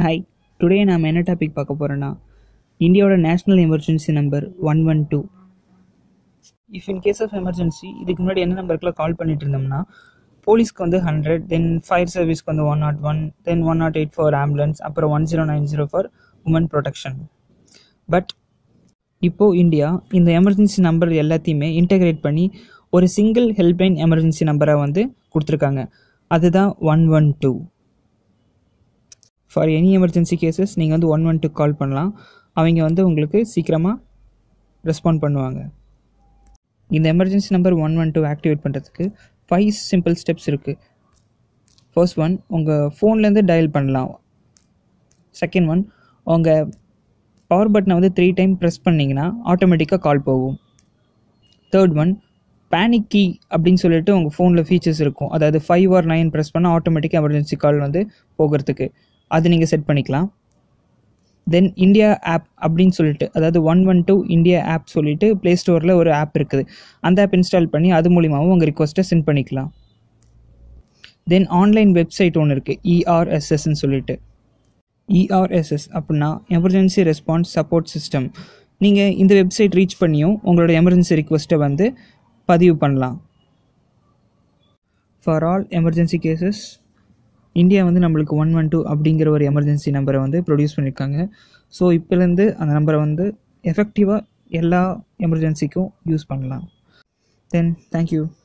hi today நாம் என்ன topic பார்க்க போகிறோன்னா இந்தியாவோட national emergency number one one two if in case of emergency இதுக்கு முன்னாடி என்ன நம்பருக்குலாம் கால் பண்ணிட்டு இருந்தோம்னா போலீஸ்க்கு வந்து ஹண்ட்ரட் தென் ஃபயர் சர்வீஸ்க்கு வந்து one nought one then one nought eight for ambulance அப்புறம் one zero nine zero for women protection but இப்போது இந்தியா இந்த எமர்ஜென்சி நம்பர் எல்லாத்தையுமே இன்டகிரேட் பண்ணி ஒரு சிங்கிள் ஹெல்ப்லைன் எமர்ஜென்சி நம்பரை வந்து கொடுத்துருக்காங்க அதுதான் one one two for any emergency cases நீங்கள் வந்து ஒன் ஒன் டூ கால் பண்ணலாம் அவங்க வந்து உங்களுக்கு சீக்கிரமாக ரெஸ்பாண்ட் பண்ணுவாங்க இந்த emergency number one one two activate பண்ணுறதுக்கு ஃபைவ் சிம்பிள் ஸ்டெப்ஸ் இருக்குது ஃபர்ஸ்ட் ஒன் உங்கள் ஃபோன்லேருந்து டயல் பண்ணலாம் செகண்ட் ஒன் உங்கள் பவர் பட்டனை வந்து த்ரீ டைம் ப்ரெஸ் பண்ணிங்கன்னா ஆட்டோமேட்டிக்காக கால் போகும் தேர்ட் ஒன் பேனிக் கீ அப்படின்னு சொல்லிட்டு உங்கள் ஃபோனில் ஃபீச்சர்ஸ் இருக்கும் அதாவது ஃபைவ் ஆர் நைன் ப்ரெஸ் பண்ணால் ஆட்டோமேட்டிக்காக எமர்ஜென்சி கால் வந்து போகிறதுக்கு அது நீங்கள் செட் பண்ணிக்கலாம் தென் இந்தியா ஆப் அப்படின்னு சொல்லிட்டு அதாவது one one two India app சொல்லிட்டு ப்ளே ஸ்டோரில் ஒரு ஆப் இருக்குது அந்த ஆப் இன்ஸ்டால் பண்ணி அது மூலியமாகவும் உங்கள் ரிக்வஸ்ட்டை சென்ட் பண்ணிக்கலாம் தென் ஆன்லைன் வெப்சைட் ஒன்று இருக்குது இஆர்எஸ்எஸ்ன்னு சொல்லிட்டு இஆர்எஸ்எஸ் அப்படின்னா எமர்ஜென்சி ரெஸ்பான்ஸ் சப்போர்ட் சிஸ்டம் நீங்கள் இந்த வெப்சைட் ரீச் பண்ணியும் உங்களோட எமர்ஜென்சி ரிக்வெஸ்ட்டை வந்து பதிவு பண்ணலாம் for all emergency cases India வந்து நம்மளுக்கு ஒன் ஒன் டூ அப்படிங்கிற ஒரு எமர்ஜென்சி நம்பரை வந்து ப்ரொடியூஸ் பண்ணியிருக்காங்க ஸோ இப்போலேருந்து அந்த நம்பரை வந்து எஃபெக்டிவாக எல்லா எமர்ஜென்சிக்கும் யூஸ் பண்ணலாம் தென் தேங்க்யூ